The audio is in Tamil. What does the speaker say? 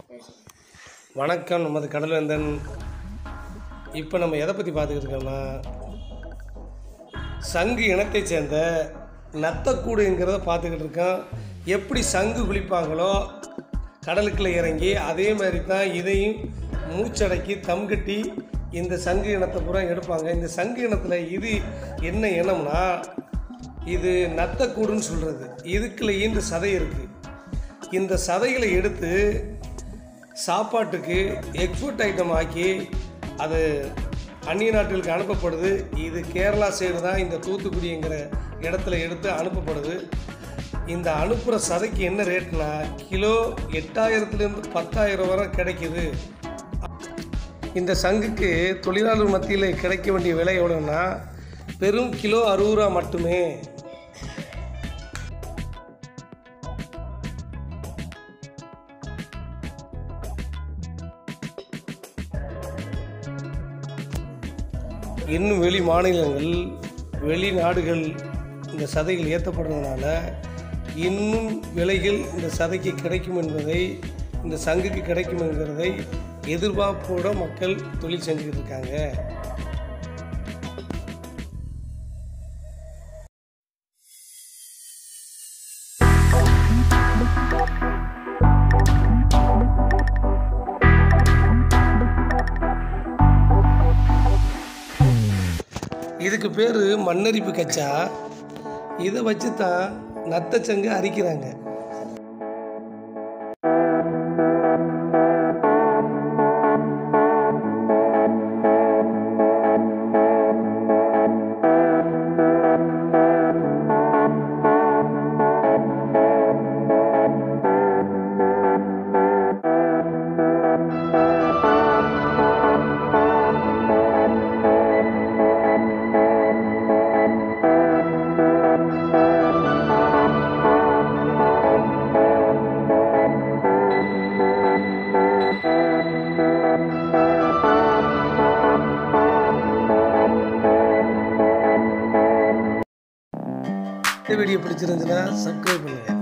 வணக்கம் நமது கடல்வேந்தன் இப்போ நம்ம எதை பற்றி பார்த்துக்கிட்டு இருக்கோம்னா சங்கு இனத்தைச் சேர்ந்த நத்தக்கூடுங்கிறத பார்த்துக்கிட்டு இருக்கோம் எப்படி சங்கு குளிப்பாங்களோ கடலுக்குள்ளே இறங்கி அதே மாதிரி தான் இதையும் மூச்சடக்கி தம் கட்டி இந்த சங்கு இனத்தை பூரா எடுப்பாங்க இந்த சங்கு இனத்தில் இது என்ன இனம்னா இது நத்தக்கூடுன்னு சொல்கிறது இதுக்குள்ள ஈண்டு சதை இருக்குது இந்த சதைகளை எடுத்து சாப்பாட்டுக்கு எக்ஸ்போர்ட் ஐட்டம் ஆக்கி அது அந்நிய நாட்டுகளுக்கு அனுப்பப்படுது இது கேரளா சைடு தான் இந்த தூத்துக்குடிங்கிற இடத்துல எடுத்து அனுப்பப்படுது இந்த அனுப்புகிற சதைக்கு என்ன ரேட்னா கிலோ எட்டாயிரத்துலேருந்து பத்தாயிரம் வரை கிடைக்குது இந்த சங்குக்கு தொழிலாளர் மத்தியில் கிடைக்க வேண்டிய விலை எவ்வளோன்னா வெறும் கிலோ அறுபது ரூபா மட்டுமே இன்னும் வெளி மாநிலங்கள் வெளிநாடுகள் இந்த சதைகள் ஏற்றப்படுறதுனால இன்னும் விலைகள் இந்த சதைக்கு கிடைக்கும் என்பதை இந்த சங்குக்கு கிடைக்கும் என்கிறதை எதிர்பார்ப்போட மக்கள் தொழில் செஞ்சுக்கிட்டு இருக்காங்க இதுக்கு பேர் மண்ணரிப்பு கச்சா இதை வச்சு தான் நத்தச்சங்கு அரிக்கிறாங்க இந்த வீடியோ பிடிச்சிருந்துச்சுன்னா சப்ஸ்கிரைப் பண்ணுங்கள்